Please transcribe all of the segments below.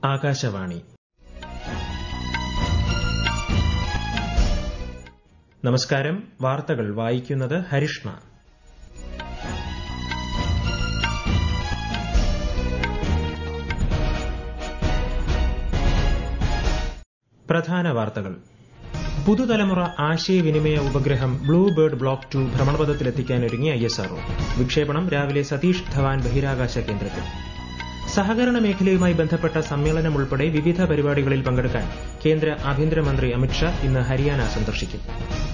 ആകാശവാണി നമസ്കാരം വാർത്തകൾ വായിക്കുന്നത് ഹരിഷ്ണ പ്രധാന വാർത്തകൾ പുതുതലമുറ ആശയവിനിമയ ഉപഗ്രഹം ബ്ലൂ ബേർഡ് ബ്ലോക്ക് ടു ഭ്രമണപഥത്തിലെത്തിക്കാനൊരുങ്ങി ഐഎസ്ആർഒ വിക്ഷേപണം രാവിലെ സതീഷ് ധവാൻ ബഹിരാകാശ കേന്ദ്രത്തിൽ സഹകരണ മേഖലയുമായി ബന്ധപ്പെട്ട സമ്മേളനം ഉൾപ്പെടെ വിവിധ പരിപാടികളിൽ പങ്കെടുക്കാൻ കേന്ദ്ര ആഭ്യന്തരമന്ത്രി അമിത്ഷാ ഇന്ന് ഹരിയാന സന്ദർശിക്കും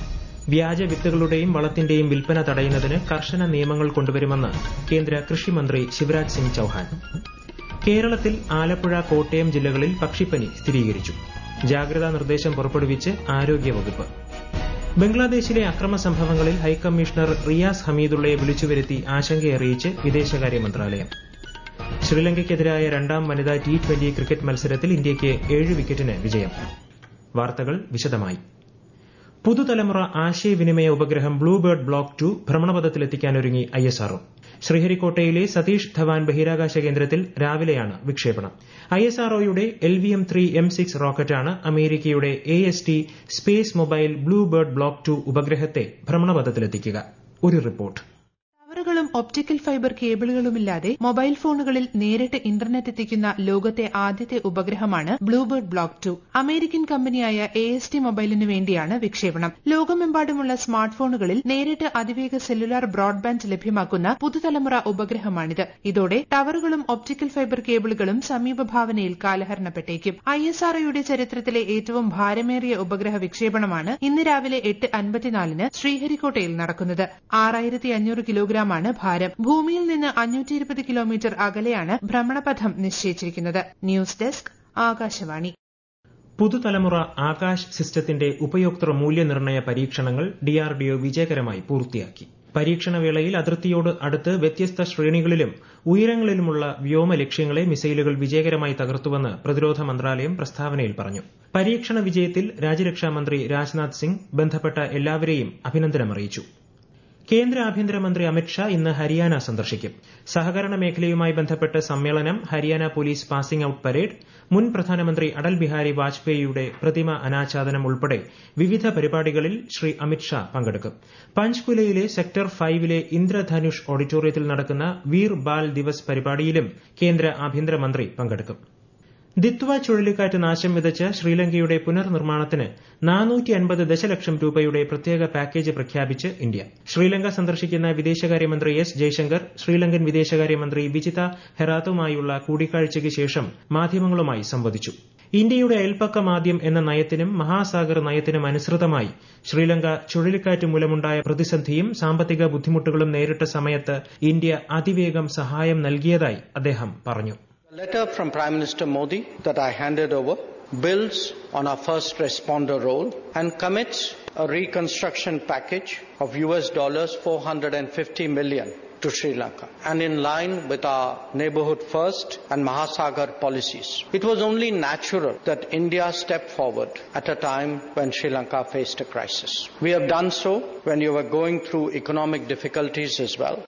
വ്യാജ വിത്തുകളുടെയും വളത്തിന്റെയും വിൽപ്പന തടയുന്നതിന് കർശന നിയമങ്ങൾ കൊണ്ടുവരുമെന്ന് കേന്ദ്ര കൃഷിമന്ത്രി ശിവരാജ് സിംഗ് ചൌഹാൻ കേരളത്തിൽ ആലപ്പുഴ കോട്ടയം ജില്ലകളിൽ പക്ഷിപ്പനി സ്ഥിരീകരിച്ചു ജാഗ്രതാ നിർദ്ദേശം പുറപ്പെടുവിച്ച് ആരോഗ്യവകുപ്പ് ബംഗ്ലാദേശിലെ അക്രമ സംഭവങ്ങളിൽ ഹൈക്കമ്മീഷണർ റിയാസ് ഹമീദുള്ളയെ വിളിച്ചുവരുത്തി ആശങ്കയറിയിച്ച് വിദേശകാര്യ മന്ത്രാലയം ശ്രീലങ്കയ്ക്കെതിരായ രണ്ടാം വനിതാ ടി ട്വന്റി ക്രിക്കറ്റ് മത്സരത്തിൽ ഇന്ത്യയ്ക്ക് ഏഴ് വിക്കറ്റിന് വിജയം വാർത്തകൾ വിശദമായി പുതുതലമുറ ആശയവിനിമയ ഉപഗ്രഹം ബ്ലൂബേർഡ് ബ്ലോക്ക് ടു ഭ്രമണപഥത്തിലെത്തിക്കാനൊരുങ്ങി ഐഎസ്ആർഒ ശ്രീഹരിക്കോട്ടയിലെ സതീഷ് ധവാൻ ബഹിരാകാശ കേന്ദ്രത്തിൽ രാവിലെയാണ് വിക്ഷേപണം ഐഎസ്ആർഒയുടെ L V M three M six റോക്കറ്റാണ് അമേരിക്കയുടെ A S T space mobile bluebird block two ഉപഗ്രഹത്തെ ഭ്രമണപഥത്തിലെത്തിക്കുക ഒരു റിപ്പോർട്ട് ടവറുകളും ഒപ്റ്റിക്കൽ ഫൈബർ കേബിളുകളുമില്ലാതെ മൊബൈൽ ഫോണുകളിൽ നേരിട്ട് ഇന്റർനെറ്റ് എത്തിക്കുന്ന ലോകത്തെ ആദ്യത്തെ ഉപഗ്രഹമാണ് ബ്ലൂബേർഡ് ബ്ലോക്ക് ടു അമേരിക്കൻ കമ്പനിയായ എ എസ് ടി മൊബൈലിന് വേണ്ടിയാണ് വിക്ഷേപണം ലോകമെമ്പാടുമുള്ള സ്മാർട്ട് ഫോണുകളിൽ നേരിട്ട് അതിവേഗ സെല്ലുലാർ ബ്രോഡ്ബാൻഡ് ലഭ്യമാക്കുന്ന പുതുതലമുറ ഉപഗ്രഹമാണിത് ഇതോടെ ടവറുകളും ഒപ്റ്റിക്കൽ ഫൈബർ കേബിളുകളും സമീപഭാവനയിൽ കാലഹരണപ്പെട്ടേക്കും ഐ എസ് ആർഒയുടെ ചരിത്രത്തിലെ ഏറ്റവും ഭാരമേറിയ ഉപഗ്രഹ വിക്ഷേപണമാണ് ഇന്ന് രാവിലെ എട്ട് അൻപത്തിനാലിന് ശ്രീഹരിക്കോട്ടയിൽ നടക്കുന്നത് ആറായിരത്തി അഞ്ഞൂറ് കിലോഗ്രാം കിലോഗ്രാമാണ് ഭാരം ഭൂമിയിൽ നിന്ന് അഞ്ഞൂറ്റി ഇരുപത് കിലോമീറ്റർ അകലെയാണ് ഭ്രമണപഥം നിശ്ചയിച്ചിരിക്കുന്നത് ന്യൂസ് ഡെസ്ക് ആകാശവാണി പുതുതലമുറ ആകാശ് സിസ്റ്റത്തിന്റെ ഉപയോക്തൃ മൂല്യനിർണ്ണയ പരീക്ഷണങ്ങൾ ഡിആർഡിഒ വിജയകരമായി പൂർത്തിയാക്കി പരീക്ഷണവേളയിൽ അതിർത്തിയോട് അടുത്ത് വ്യത്യസ്ത ശ്രേണികളിലും ഉയരങ്ങളിലുമുള്ള വ്യോമ ലക്ഷ്യങ്ങളെ മിസൈലുകൾ വിജയകരമായി തകർത്തുവെന്ന് പ്രതിരോധ മന്ത്രാലയം പ്രസ്താവനയിൽ പറഞ്ഞു പരീക്ഷണ വിജയത്തിൽ രാജ്യരക്ഷാമന്ത്രി രാജ്നാഥ് സിംഗ് ബന്ധപ്പെട്ട എല്ലാവരെയും അഭിനന്ദനമറിയിച്ചു കേന്ദ്ര ആഭ്യന്തരമന്ത്രി അമിത്ഷാ ഇന്ന് ഹരിയാന സന്ദർശിക്കും സഹകരണ മേഖലയുമായി ബന്ധപ്പെട്ട് സമ്മേളനം Haryana police passing out parade മുൻ പ്രധാനമന്ത്രി അടൽ ബിഹാരി വാജ്പേയിയുടെ പ്രതിമ അനാച്ഛാദനം ഉൾപ്പെടെ വിവിധ പരിപാടികളിൽ ശ്രീ അമിത്ഷാ പങ്കെടുക്കും പഞ്ച്കുലയിലെ സെക്ടർ ഫൈവിലെ ഇന്ദ്രധനുഷ് ഓഡിറ്റോറിയത്തിൽ നടക്കുന്ന വീർ ബാൽ ദിവസ് പരിപാടിയിലും കേന്ദ്ര ആഭ്യന്തരമന്ത്രി പങ്കെടുക്കും ദിത്വ ചുഴലിക്കാറ്റ് നാശം വിതച്ച ശ്രീലങ്കയുടെ പുനർനിർമ്മാണത്തിന് നാനൂറ്റി അൻപത് ദശലക്ഷം രൂപയുടെ പ്രത്യേക പാക്കേജ് പ്രഖ്യാപിച്ച് ഇന്ത്യ ശ്രീലങ്ക സന്ദർശിക്കുന്ന വിദേശകാര്യമന്ത്രി എസ് ജയശങ്കർ ശ്രീലങ്കൻ വിദേശകാര്യമന്ത്രി വിജിത ഹെറാത്തുമായുള്ള കൂടിക്കാഴ്ചയ്ക്ക് ശേഷം മാധ്യമങ്ങളുമായി സംവദിച്ചു ഇന്ത്യയുടെ അയൽപ്പക്കമാദ്യം എന്ന നയത്തിനും മഹാസാഗർ നയത്തിനും അനുസൃതമായി ശ്രീലങ്ക ചുഴലിക്കാറ്റ് മൂലമുണ്ടായ പ്രതിസന്ധിയും സാമ്പത്തിക ബുദ്ധിമുട്ടുകളും നേരിട്ട സമയത്ത് ഇന്ത്യ അതിവേഗം സഹായം നൽകിയതായി അദ്ദേഹം പറഞ്ഞു The letter from Prime Minister Modi that I handed over builds on our first responder role and commits a reconstruction package of US dollars 450 million to Sri Lanka and in line with our neighborhood first and Mahasagar policies. It was only natural that India stepped forward at a time when Sri Lanka faced a crisis. We have done so when you were going through economic difficulties as well.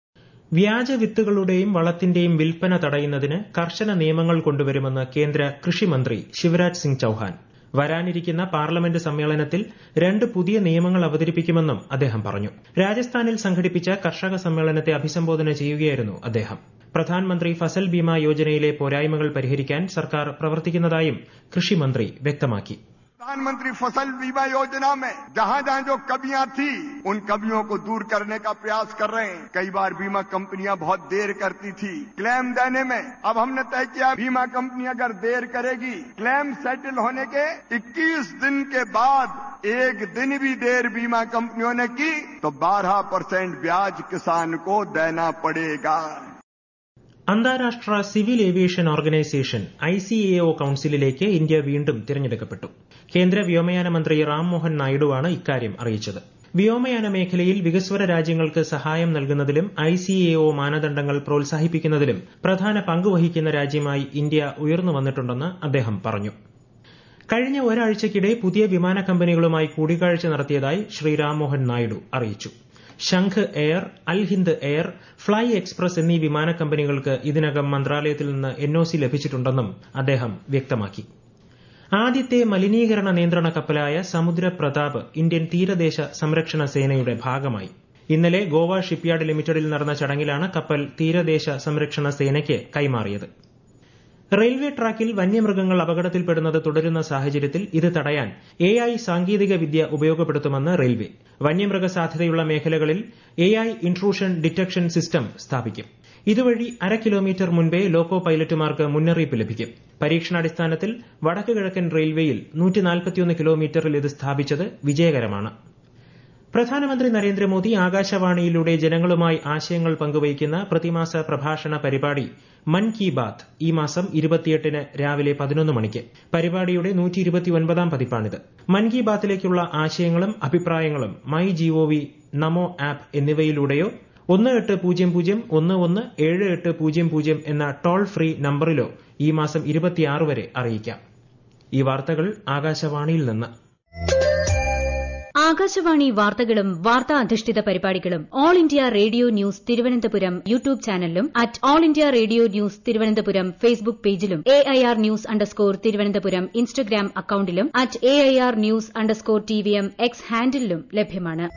വ്യാജ വിത്തുകളുടെയും വളത്തിന്റെയും വിൽപ്പന തടയുന്നതിന് കർശന നിയമങ്ങൾ കൊണ്ടുവരുമെന്ന് കേന്ദ്ര കൃഷിമന്ത്രി ശിവരാജ് സിംഗ് ചൌഹാൻ വരാനിരിക്കുന്ന parliament സമ്മേളനത്തിൽ രണ്ട് പുതിയ നിയമങ്ങൾ അവതരിപ്പിക്കുമെന്നും അദ്ദേഹം പറഞ്ഞു രാജസ്ഥാനിൽ സംഘടിപ്പിച്ച കർഷക സമ്മേളനത്തെ അഭിസംബോധന ചെയ്യുകയായിരുന്നു അദ്ദേഹം പ്രധാൻമന്ത്രി ഫസൽ ബീമ യോജനയിലെ പോരായ്മകൾ പരിഹരിക്കാൻ സർക്കാർ പ്രവർത്തിക്കുന്നതായും കൃഷിമന്ത്രി വ്യക്തമാക്കി प्रधानमंत्री फसल बीमा योजना में जहां जहां जो कमियां थी उन कमियों को दूर करने का प्रयास कर रहे हैं कई बार बीमा कंपनियां बहुत देर करती थी क्लेम देने में अब हमने तय किया बीमा कंपनी अगर देर करेगी क्लेम सेटल होने के 21 दिन के बाद एक दिन भी देर बीमा कंपनियों ने की तो 12 परसेंट ब्याज किसान को देना पड़ेगा അന്താരാഷ്ട്ര civil aviation organisation I C A O കൌൺസിലിലേക്ക് ഇന്ത്യ വീണ്ടും തിരഞ്ഞെടുക്കപ്പെട്ടു കേന്ദ്ര വ്യോമയാന മന്ത്രി റാംമോഹൻ നായിഡുവാണ് ഇക്കാര്യം അറിയിച്ചത് വ്യോമയാന മേഖലയിൽ വികസ്വര രാജ്യങ്ങൾക്ക് സഹായം നൽകുന്നതിലും ഐ സി എ ഒ മാനദണ്ഡങ്ങൾ പ്രോത്സാഹിപ്പിക്കുന്നതിലും പ്രധാന പങ്കുവഹിക്കുന്ന രാജ്യമായി ഇന്ത്യ ഉയർന്നു വന്നിട്ടുണ്ടെന്ന് അദ്ദേഹം പറഞ്ഞു കഴിഞ്ഞ ഒരാഴ്ചയ്ക്കിടെ പുതിയ വിമാന കമ്പനികളുമായി കൂടിക്കാഴ്ച നടത്തിയതായി ശ്രീ രാംമോഹൻ നായിഡു അറിയിച്ചു Shankh air Al Hind air fly express എന്നീ വിമാന കമ്പനികൾക്ക് ഇതിനകം മന്ത്രാലയത്തിൽ നിന്ന് എൻഒസി ലഭിച്ചിട്ടുണ്ടെന്നും അദ്ദേഹം വ്യക്തമാക്കി ആദ്യത്തെ മലിനീകരണ നിയന്ത്രണ കപ്പലായ സമുദ്ര പ്രതാപ് ഇന്ത്യൻ തീരദേശ സംരക്ഷണ സേനയുടെ ഭാഗമായി ഇന്നലെ ഗോവ ഷിപ്പ്യാർഡ് ലിമിറ്റഡിൽ നടന്ന ചടങ്ങിലാണ് കപ്പൽ തീരദേശ സംരക്ഷണ സേനയ്ക്ക് കൈമാറിയത് റെയിൽവേ ട്രാക്കിൽ വന്യമൃഗങ്ങൾ അപകടത്തിൽപ്പെടുന്നത് തുടരുന്ന സാഹചര്യത്തിൽ ഇത് തടയാൻ എ ഐ സാങ്കേതിക വിദ്യ ഉപയോഗപ്പെടുത്തുമെന്ന് റെയിൽവേ വന്യമൃഗ സാധ്യതയുള്ള മേഖലകളിൽ A I intrusion detection system സ്ഥാപിക്കും ഇതുവഴി അര കിലോമീറ്റർ മുൻപേ ലോക്കോ പൈലറ്റുമാർക്ക് മുന്നറിയിപ്പ് ലഭിക്കും പരീക്ഷണാടിസ്ഥാനത്തിൽ വടക്ക് കിഴക്കൻ റെയിൽവേയിൽ കിലോമീറ്ററിൽ ഇത് സ്ഥാപിച്ചത് വിജയകരമാണ് പ്രധാനമന്ത്രി നരേന്ദ്രമോദി ആകാശവാണിയിലൂടെ ജനങ്ങളുമായി ആശയങ്ങൾ പങ്കുവയ്ക്കുന്ന പ്രതിമാസ പ്രഭാഷണ പരിപാടി മൻ കി ബാത്ത് ഈ മാസം ഇരുപത്തിയെട്ടിന് രാവിലെ പതിനൊന്ന് മണിക്ക് പരിപാടിയുടെ നൂറ്റി ഇരുപത്തിയൊൻപതാം പതിപ്പാണിത് മൻ കി ബാത്തിലേക്കുള്ള ആശയങ്ങളും അഭിപ്രായങ്ങളും മൈ ജിഒവി നമോ ആപ്പ് എന്നിവയിലൂടെയോ ഒന്ന് എട്ട് പൂജ്യം പൂജ്യം ഒന്ന് ഒന്ന് ഏഴ് എട്ട് പൂജ്യം പൂജ്യം എന്ന ടോൾ ഫ്രീ നമ്പറിലോ ഈ മാസം ഇരുപത്തിയാറ് വരെ അറിയിക്കാം ഈ വാർത്തകൾ ആകാശവാണിയിൽ നിന്ന് ആകാശവാണി വാർത്തകളും വാർത്താ അധിഷ്ഠിത പരിപാടികളും all India radio news Thiruvananthapuram YouTube ചാനലിലും at all India radio news Thiruvananthapuram Facebook പേജിലും A I R news underscore Thiruvananthapuram Instagram അക്കൌണ്ടിലും at A I R news underscore T V M X ഹാൻഡിലും ലഭ്യമാണ്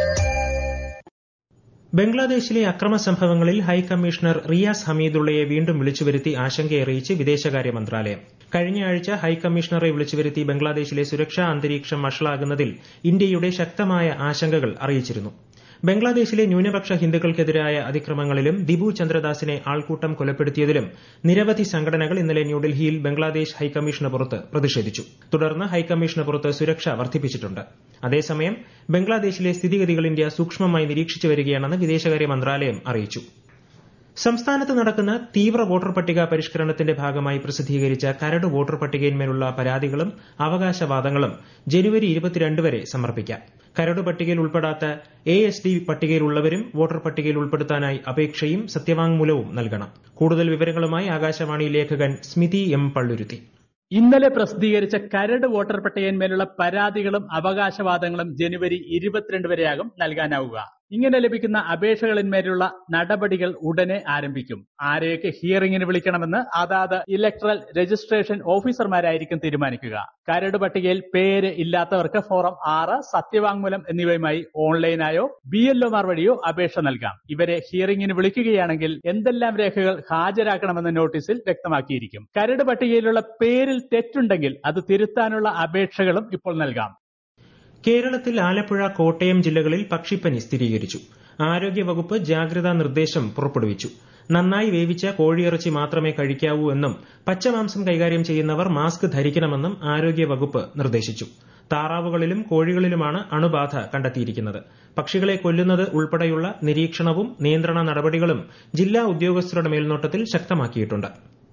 ബംഗ്ലാദേശിലെ അക്രമ സംഭവങ്ങളിൽ ഹൈക്കമ്മീഷണർ റിയാസ് ഹമീദുള്ളയെ വീണ്ടും വിളിച്ചുവരുത്തി ആശങ്കയറിയിച്ച് വിദേശകാര്യ മന്ത്രാലയം കഴിഞ്ഞ ആഴ്ച ഹൈക്കമ്മീഷണറെ വിളിച്ചുവരുത്തി ബംഗ്ലാദേശിലെ സുരക്ഷാ അന്തരീക്ഷം വഷളാകുന്നതിൽ ഇന്ത്യയുടെ ശക്തമായ ആശങ്കകൾ അറിയിച്ചിരുന്നു ബംഗ്ലാദേശിലെ ന്യൂനപക്ഷ ഹിന്ദുക്കൾക്കെതിരായ അതിക്രമങ്ങളിലും ദിബു ചന്ദ്രദാസിനെ ആൾക്കൂട്ടം കൊലപ്പെടുത്തിയതിലും നിരവധി സംഘടനകൾ ഇന്നലെ ന്യൂഡൽഹിയിൽ ബംഗ്ലാദേശ് ഹൈക്കമ്മീഷന് പുറത്ത് പ്രതിഷേധിച്ചു തുടർന്ന് ഹൈക്കമ്മീഷന് പുറത്ത് സുരക്ഷ വർദ്ധിപ്പിച്ചിട്ടുണ്ട് അതേസമയം ബംഗ്ലാദേശിലെ സ്ഥിതിഗതികൾ ഇന്ത്യ സൂക്ഷ്മമായി നിരീക്ഷിച്ചു വരികയാണെന്ന് വിദേശകാര്യ മന്ത്രാലയം അറിയിച്ചു സംസ്ഥാനത്ത് നടക്കുന്ന തീവ്ര വോട്ടർ പട്ടിക പരിഷ്കരണത്തിന്റെ ഭാഗമായി പ്രസിദ്ധീകരിച്ച കരട് വോട്ടർ പട്ടികയിന്മേലുള്ള പരാതികളും അവകാശവാദങ്ങളും ജനുവരി ഇരുപത്തിരണ്ട് വരെ സമർപ്പിക്കാം കരട് പട്ടികയിൽ ഉൾപ്പെടാത്ത എ എസ് ഡി പട്ടികയിലുള്ളവരും വോട്ടർ പട്ടികയിൽ ഉൾപ്പെടുത്താനായി അപേക്ഷയും സത്യവാങ്മൂലവും നൽകണം കൂടുതൽ വിവരങ്ങളുമായി ആകാശവാണി ലേഖകൻ സ്മിതി എം പള്ളുരുത്തി ഇന്നലെ പ്രസിദ്ധീകരിച്ച കരട് വോട്ടർ പട്ടികയിന്മേലുള്ള പരാതികളും അവകാശവാദങ്ങളും ജനുവരി ഇരുപത്തിരണ്ട് വരെയാകും നൽകാനാവുക ഇങ്ങനെ ലഭിക്കുന്ന അപേക്ഷകളിന്മേലുള്ള നടപടികൾ ഉടനെ ആരംഭിക്കും ആരെയൊക്കെ ഹിയറിംഗിന് വിളിക്കണമെന്ന് അതാത് ഇലക്ട്രൽ രജിസ്ട്രേഷൻ ഓഫീസർമാരായിരിക്കും തീരുമാനിക്കുക കരട് പട്ടികയിൽ പേര് ഇല്ലാത്തവർക്ക് ഫോറം ആറ് സത്യവാങ്മൂലം എന്നിവയുമായി ഓൺലൈനായോ ബി എൽഒമാർ വഴിയോ അപേക്ഷ നൽകാം ഇവരെ ഹിയറിംഗിന് വിളിക്കുകയാണെങ്കിൽ എന്തെല്ലാം രേഖകൾ ഹാജരാക്കണമെന്ന നോട്ടീസിൽ വ്യക്തമാക്കിയിരിക്കും കരട് പട്ടികയിലുള്ള പേരിൽ തെറ്റുണ്ടെങ്കിൽ അത് തിരുത്താനുള്ള അപേക്ഷകളും ഇപ്പോൾ നൽകാം കേരളത്തിൽ ആലപ്പുഴ കോട്ടയം ജില്ലകളിൽ പക്ഷിപ്പനി സ്ഥിരീകരിച്ചു ആരോഗ്യവകുപ്പ് ജാഗ്രതാ നിർദ്ദേശം പുറപ്പെടുവിച്ചു നന്നായി വേവിച്ച കോഴിയിറച്ചി മാത്രമേ കഴിക്കാവൂ എന്നും പച്ചമാംസം കൈകാര്യം ചെയ്യുന്നവർ മാസ്ക് ധരിക്കണമെന്നും ആരോഗ്യവകുപ്പ് നിർദ്ദേശിച്ചു താറാവുകളിലും കോഴികളിലുമാണ് അണുബാധ കണ്ടെത്തിയിരിക്കുന്നത് പക്ഷികളെ കൊല്ലുന്നത് ഉൾപ്പെടെയുള്ള നിരീക്ഷണവും നിയന്ത്രണ നടപടികളും ജില്ലാ ഉദ്യോഗസ്ഥരുടെ മേൽനോട്ടത്തിൽ ശക്തമാക്കിയിട്ടുണ്ട്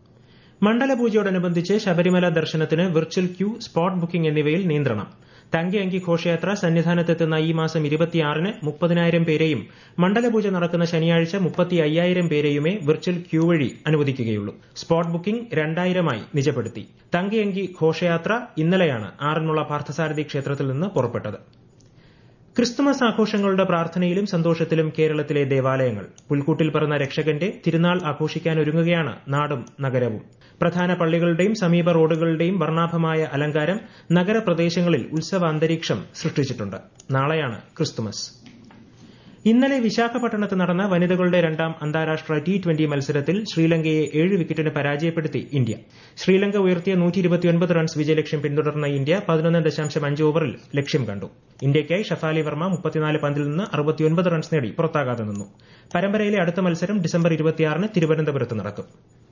മണ്ഡലപൂജയോടനുബന്ധിച്ച് ശബരിമല ദർശനത്തിന് വിർച്വൽ ക്യൂ സ്പോട്ട് ബുക്കിംഗ് എന്നിവയിൽ നിയന്ത്രണം തങ്കയങ്കി ഘോഷയാത്ര സന്നിധാനത്തെത്തുന്ന ഈ മാസം ഇരുപത്തിയാറിന് മുപ്പതിനായിരം പേരെയും മണ്ഡലപൂജ നടക്കുന്ന ശനിയാഴ്ച മുപ്പത്തി അയ്യായിരം പേരെയുമേ വിർച്വൽ ക്യൂ വഴി അനുവദിക്കുകയുള്ളൂ സ്പോട്ട് ബുക്കിംഗ് രണ്ടായിരമായി നിജപ്പെടുത്തി തങ്കയങ്കി ഘോഷയാത്ര ഇന്നലെയാണ് ആറന്മുള പാർത്ഥസാരഥി ക്ഷേത്രത്തിൽ നിന്ന് പുറപ്പെട്ടത് ക്രിസ്തുമസ് ആഘോഷങ്ങളുടെ പ്രാർത്ഥനയിലും സന്തോഷത്തിലും കേരളത്തിലെ ദേവാലയങ്ങൾ പുൽക്കൂട്ടിൽ പിറന്ന രക്ഷകന്റെ തിരുനാൾ ആഘോഷിക്കാൻ ഒരുങ്ങുകയാണ് നാടും നഗരവും പ്രധാന പള്ളികളുടെയും സമീപ റോഡുകളുടെയും വർണ്ണാഭമായ അലങ്കാരം നഗരപ്രദേശങ്ങളിൽ ഉത്സവ അന്തരീക്ഷം സൃഷ്ടിച്ചിട്ടുണ്ട് നാളെയാണ് ക്രിസ്തുമസ് ഇന്നലെ വിശാഖപട്ടണത്ത് നടന്ന വനിതകളുടെ രണ്ടാം അന്താരാഷ്ട്ര ടി ട്വന്റി മത്സരത്തിൽ ശ്രീലങ്കയെ ഏഴ് വിക്കറ്റിന് പരാജയപ്പെടുത്തി ഇന്ത്യ ശ്രീലങ്ക ഉയർത്തിയ നൂറ്റി റൺസ് വിജയലക്ഷ്യം പിന്തുടർന്ന ഇന്ത്യ പതിനൊന്ന് ദശാംശം അഞ്ച് ഓവറിൽ ലക്ഷ്യം കണ്ടു ഇന്ത്യയ്ക്കായി ഷഫാലി വർമ്മ മുപ്പത്തിനാല് പന്തിൽ നിന്ന് അറുപത്തിയൊൻപത് റൺസ് നേടി പുറത്താകാതെ നിന്നു പരമ്പരയിലെ അടുത്ത മത്സരം ഡിസംബർ ഇരുപത്തിയാറിന് തിരുവനന്തപുരത്ത് നടക്കും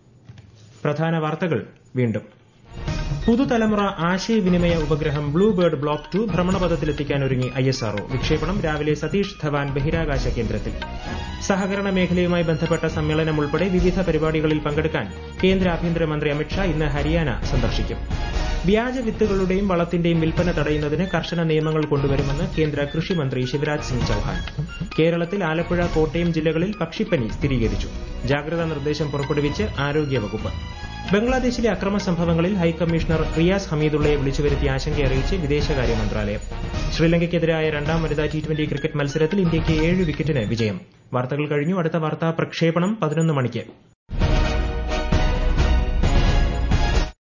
പ്രധാന വാർത്തകൾ വീണ്ടും പുതുതലമുറ ആശയവിനിമയ ഉപഗ്രഹം ബ്ലൂ ബേർഡ് ബ്ലോക്ക് ടു ഭ്രമണപഥത്തിലെത്തിക്കാൻ ഒരുങ്ങി ഐ എസ് ആർഒ വിക്ഷേപണം രാവിലെ സതീഷ് ധവാൻ ബഹിരാകാശ കേന്ദ്രത്തിൽ സഹകരണ മേഖലയുമായി ബന്ധപ്പെട്ട സമ്മേളനം ഉൾപ്പെടെ വിവിധ പരിപാടികളിൽ പങ്കെടുക്കാൻ കേന്ദ്ര ആഭ്യന്തരമന്ത്രി അമിത്ഷാ ഇന്ന് ഹരിയാന സന്ദർശിക്കും വ്യാജ വിത്തുകളുടെയും വളത്തിന്റെയും വിൽപ്പന തടയുന്നതിന് കർശന നിയമങ്ങൾ കൊണ്ടുവരുമെന്ന് കേന്ദ്ര കൃഷിമന്ത്രി ശിവരാജ് സിംഗ് ചൌഹാൻ കേരളത്തിൽ ആലപ്പുഴ കോട്ടയം ജില്ലകളിൽ പക്ഷിപ്പനി സ്ഥിരീകരിച്ചു ജാഗ്രതാ നിർദ്ദേശം പുറപ്പെടുവിച്ച് ആരോഗ്യവകുപ്പ് ബംഗ്ലാദേശിലെ അക്രമ സംഭവങ്ങളിൽ ഹൈക്കമ്മീഷണർ റിയാസ് ഹമീദുള്ളയെ വിളിച്ചുവരുത്തി ആശങ്ക അറിയിച്ച് വിദേശകാര്യ മന്ത്രാലയം ശ്രീലങ്കയ്ക്കെതിരായ രണ്ടാം വനിതാ ടി ട്വന്റി ക്രിക്കറ്റ് മത്സരത്തിൽ ഇന്ത്യയ്ക്ക് ഏഴ് വിക്കറ്റിന് വിജയം വാർത്തകൾ കഴിഞ്ഞു അടുത്ത വാർത്താ പ്രക്ഷേപണം പതിനൊന്ന് മണിക്ക്